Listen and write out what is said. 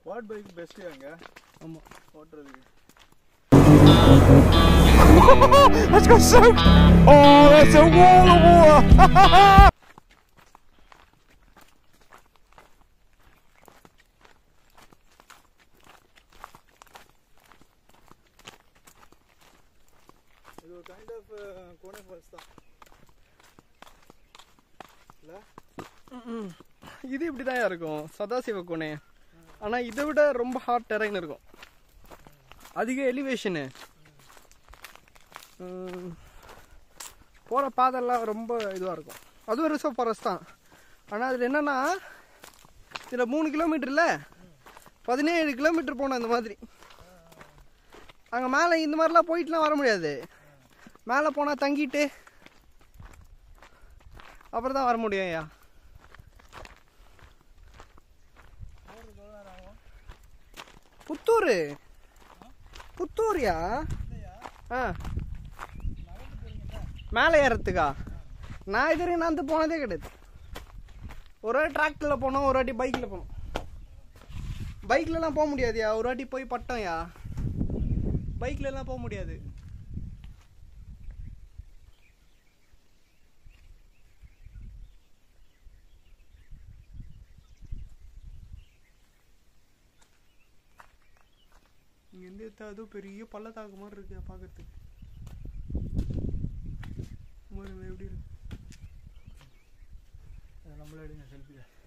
Quad bike best அங்க ஆமாம் ஓட்டுறதுக்கு Let's go soak! Oh, that's a wall of water! இது ஒரு கைண்ட் ஆஃப் கோனே ஃபால்ஸ் தான் இல்ல இது இப்படி தான் இருக்கும் சதாசிவ கோணே ஆனால் இதை விட ரொம்ப ஹார்ட் டெரைன் இருக்கும் அதிக எலிவேஷனு போகிற பாதெல்லாம் ரொம்ப இதுவாக இருக்கும் அதுவும் ரிசர்வ் ஃபாரஸ்ட் தான் ஆனால் அதில் என்னென்னா இதில் மூணு கிலோமீட்டர்ல பதினேழு கிலோமீட்டர் போகணும் அந்த மாதிரி அங்கே மேலே இந்த மாதிரிலாம் போயிட்டுலாம் வர முடியாது மேலே போனால் தங்கிட்டு அப்புறம் தான் வர முடியும் ஐயா புத்தூர் புத்தூர்யா ஆ மேலே ஏறத்துக்கா நான் இது வரைக்கும் நான் போனதே கிடையாது ஒரு வாட்டி டிராக்டரில் போனோம் ஒரு வாட்டி பைக்கில் போனோம் பைக்லலாம் போக முடியாதுயா ஒரு வாட்டி போய் பட்டோம்யா பைக்லலாம் போக முடியாது இங்கேருந்து எடுத்தா அதுவும் பெரிய பள்ளத்தாக்கு மாதிரி இருக்கு பார்க்கறதுக்கு பாருங்க எப்படி இருக்கு நம்மளே எடுங்க செல்ஃபி